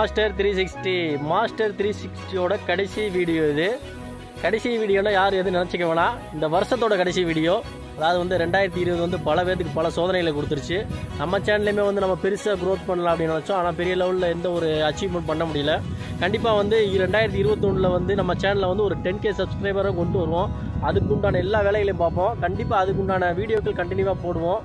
master three sixty master three சிக்ஸ்டியோட கடைசி video இது கடைசி வீடியோனா யார் எதுவும் நினச்சிக்க வேணாம் இந்த வருஷத்தோட கடைசி வீடியோ அதாவது வந்து ரெண்டாயிரத்தி இருபது வந்து பல பேருக்கு பல சோதனைகளை கொடுத்துருச்சு நம்ம சேனல்லையுமே வந்து நம்ம பெருசாக க்ரோத் பண்ணலாம் அப்படின்னு நினச்சோம் ஆனால் பெரிய லெவலில் எந்த ஒரு அச்சீவ்மெண்ட் பண்ண முடியல கண்டிப்பாக வந்து ரெண்டாயிரத்தி இருபத்தொன்னில் வந்து நம்ம சேனலில் வந்து ஒரு டென் கே சப்ஸ்கிரைபரை கொண்டு வருவோம் அதுக்குண்டான எல்லா வேலைகளையும் பார்ப்போம் கண்டிப்பாக அதுக்குண்டான வீடியோக்கள் கண்டினியூவாக போடுவோம்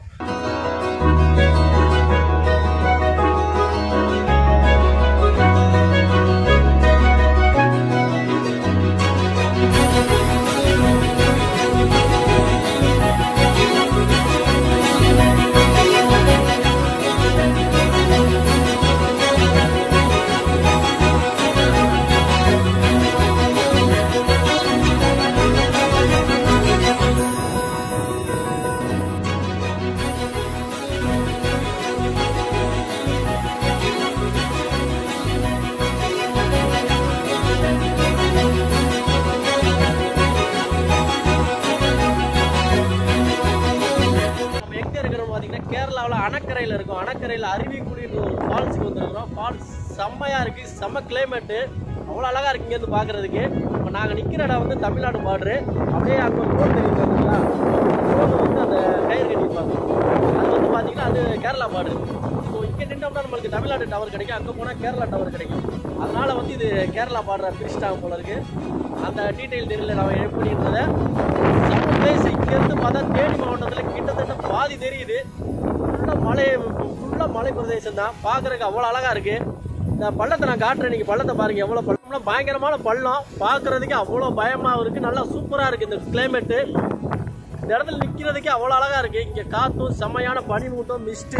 நம்ம எங்க இருக்கிறோம் பார்த்தீங்கன்னா கேரளாவில் அணக்கரையில் இருக்கும் அணக்கரையில் அருவிக்குடின்ற ஒரு ஃபால்ஸுக்கு வந்துருக்கிறோம் ஃபால்ஸ் செம்மையா இருக்கு செம்ம கிளைமேட்டு அவ்வளோ அழகா இருக்கு இங்கேருந்து பார்க்கறதுக்கு இப்போ நாங்கள் நிற்கிற இடம் வந்து தமிழ்நாடு பார்டரு அப்படியே அங்கே ஒரு ரோடு தெரியுது பார்த்தீங்களா ரோடு வந்து அந்த கயிறு கட்டியிருப்பாங்க அது வந்து பார்த்தீங்கன்னா அது கேரளா பார்டரு இப்போ இங்கே நின்றோம்னா நம்மளுக்கு தமிழ்நாடு டவர் கிடைக்கும் அங்கே போனால் கேரளா டவர் கிடைக்கும் அதனால வந்து இது கேரளா பார்டரை பிரிச்சிட்டாங்க போல இருக்கு அந்த டீட்டெயில் தெரியல நான் எப்படின்றத செம்ம பிளேஸ் இங்கேருந்து பார்த்தா தேனி மாவட்டத்தில் கிட்டத்தட்ட பாதி தெரியுது ஃபுல்லாக மலை ஃபுல்லாக மலை பிரதேசம் தான் பார்க்குறதுக்கு அவ்வளோ அழகாக இருக்குது இந்த பள்ளத்தை நான் காட்டுறேன் நீங்கள் பள்ளத்தை பாருங்கள் எவ்வளோ பள்ளம்லாம் பயங்கரமான பள்ளம் பார்க்குறதுக்கு அவ்வளோ பயமாக இருக்குது நல்லா சூப்பராக இருக்குது இந்த கிளைமேட்டு இந்த இடத்துல நிற்கிறதுக்கே அவ்வளோ அழகாக இருக்குது இங்கே காற்றும் செம்மையான பனிமூட்டம் மிஸ்ட்டு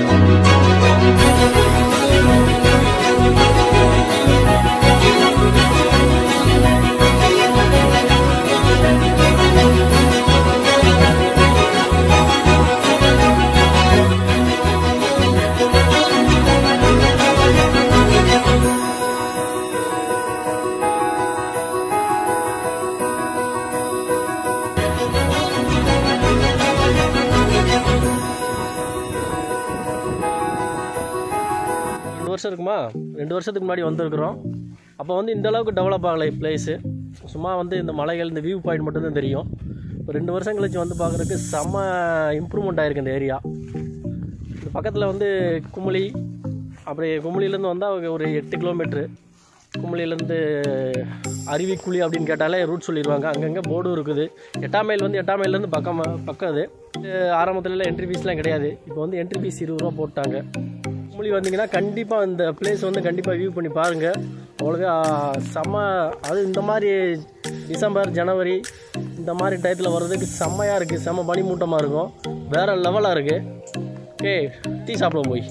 ரெண்டு வருஷம் இருக்குமா ரெண்டு வருஷத்துக்கு முன்னாடி வந்திருக்கிறோம் அப்போ வந்து இந்த அளவுக்கு டெவலப் ஆகலை பிளேஸு சும்மா வந்து இந்த மலைகள் இந்த வியூ பாயிண்ட் மட்டும்தான் தெரியும் இப்போ ரெண்டு வருஷம் கழிச்சு வந்து பார்க்குறதுக்கு செம்ம இம்ப்ரூவ்மெண்ட் ஆயிருக்கு இந்த ஏரியா இந்த பக்கத்தில் வந்து குமுளி அப்படி குமுளிலேருந்து வந்தால் ஒரு எட்டு கிலோமீட்ரு குமுளிலேருந்து அருவிக்குழி அப்படின்னு கேட்டாலே ரூட் சொல்லிடுவாங்க அங்கங்கே போர்டும் இருக்குது எட்டாம் மைல் வந்து எட்டாம் மைல்லேருந்து பக்கம் பக்கம் அது ஆரம்பத்துலலாம் என்ட்ரி ஃபீஸ்லாம் கிடையாது இப்போ வந்து என்ட்ரி ஃபீஸ் இருபது ரூபா போட்டாங்க குமுளி வந்தீங்கன்னா கண்டிப்பாக இந்த பிளேஸ் வந்து கண்டிப்பாக வியூ பண்ணி பாருங்கள் அவ்வளோவே செம்ம அது இந்த மாதிரி டிசம்பர் ஜனவரி இந்த மாதிரி டயத்தில் வர்றதுக்கு செம்மையாக இருக்குது செம்ம பனிமூட்டமாக இருக்கும் வேறு லெவலாக இருக்குது ஓகே டீ சாப்பிடுவோம் போய்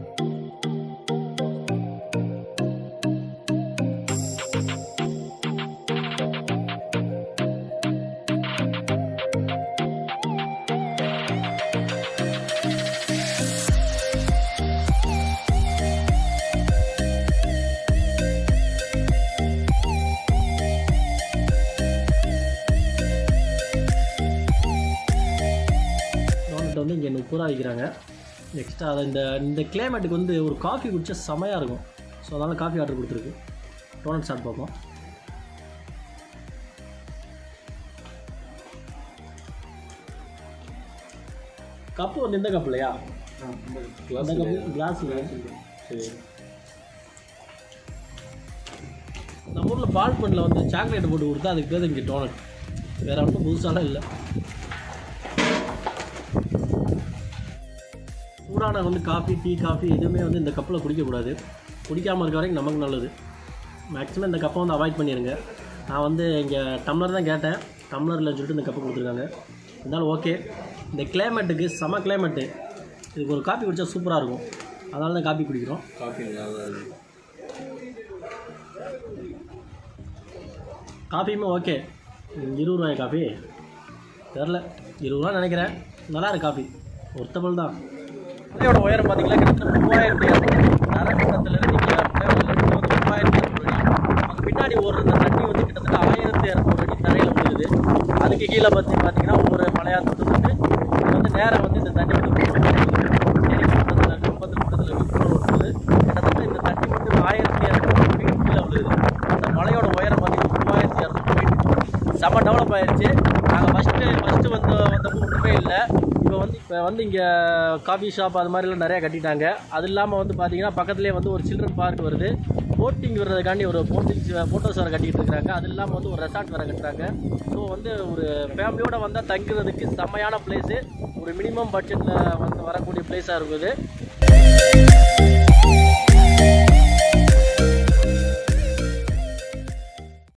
டோனட் வந்து இங்கே முப்பது ரூபா விற்கிறாங்க நெக்ஸ்ட்டு அதை இந்த இந்த கிளைமேட்டுக்கு வந்து ஒரு காஃபி குடிச்சா செமையாக இருக்கும் ஸோ அதனால் காஃபி ஆர்டர் கொடுத்துருக்கு டோனட் சாப்பிட்டு பார்ப்போம் கப்பு வந்து இந்த கப்பு இல்லையா அந்த கப்பு கிளாஸ் சரி நம்ம ஊரில் பால் பண்ணில் வந்து சாக்லேட் போட்டு கொடுத்தா அதுக்கு பேர் இங்கே டோனட் வேறு ஒன்றும் புதுசாலாம் இல்லை சூடான வந்து காஃபி டீ காஃபி எதுவுமே வந்து இந்த கப்பில் குடிக்கக்கூடாது குடிக்காமல் இருக்க வரைக்கும் நமக்கு நல்லது மேக்ஸிமம் இந்த கப்பை வந்து அவாய்ட் பண்ணிடுங்க நான் வந்து இங்கே டம்ளர் தான் கேட்டேன் டம்ளரில் சொல்லிட்டு இந்த கப்பு கொடுத்துருக்காங்க இருந்தாலும் ஓகே இந்த கிளைமேட்டுக்கு செம கிளைமேட்டு இதுக்கு ஒரு காஃபி குடித்தா சூப்பராக இருக்கும் அதனால தான் காஃபி குடிக்கிறோம் காஃபி நல்லா இருக்கு காஃபியுமே ஓகே இருபது ரூபாய் காஃபி தெரில இருபது ரூபா நினைக்கிறேன் நல்லா இருக்கு காஃபி ஒர்த்தபிள் தான் மலையோட உயரம் பார்த்தீங்கன்னா கிட்டத்தட்ட மூவாயிரத்தி இரநூறு நரகுண்டத்துலேருந்து இங்கே வந்து மூவாயிரத்தி இரநூறு அடி அங்கே பின்னாடி ஓடுற தண்ணி வந்து கிட்டத்தட்ட ஆயிரத்தி இரநூறு அடி தரையில் விழுகுது அதுக்கு கீழே பார்த்து பார்த்தீங்கன்னா ஒவ்வொரு மலையா தொட்டு தொட்டு இது வந்து நேரம் வந்து இந்த தண்ணி வந்து தேனி மாவட்டத்தில் கம்பத்தில் பக்கத்தில் விழுப்புரம் இருக்குது கிட்டத்தட்ட இந்த தண்ணி வந்து ஆயிரத்தி டெவலப் ஆயிருச்சு நாங்கள் ஃபஸ்ட்டு ஃபஸ்ட்டு வந்து வந்தப்போ ஒன்றுமே இல்லை இப்போ வந்து இப்போ வந்து இங்கே காஃபி ஷாப் அது மாதிரிலாம் நிறையா கட்டிட்டாங்க அது இல்லாமல் வந்து பார்த்தீங்கன்னா பக்கத்துலேயே வந்து ஒரு சில்ட்ரன் பார்க் வருது போட்டிங் வர்றதுக்காண்டி ஒரு போட்டிங் ஃபோட்டோஸ் வேறு கட்டிட்டு இருக்காங்க அது இல்லாமல் வந்து ஒரு ரெசார்ட் வேறு கட்டுறாங்க ஸோ வந்து ஒரு ஃபேமிலியோட வந்தால் தங்குறதுக்கு செம்மையான பிளேஸு ஒரு மினிமம் பட்ஜெட்டில் வந்து வரக்கூடிய பிளேஸாக இருக்குது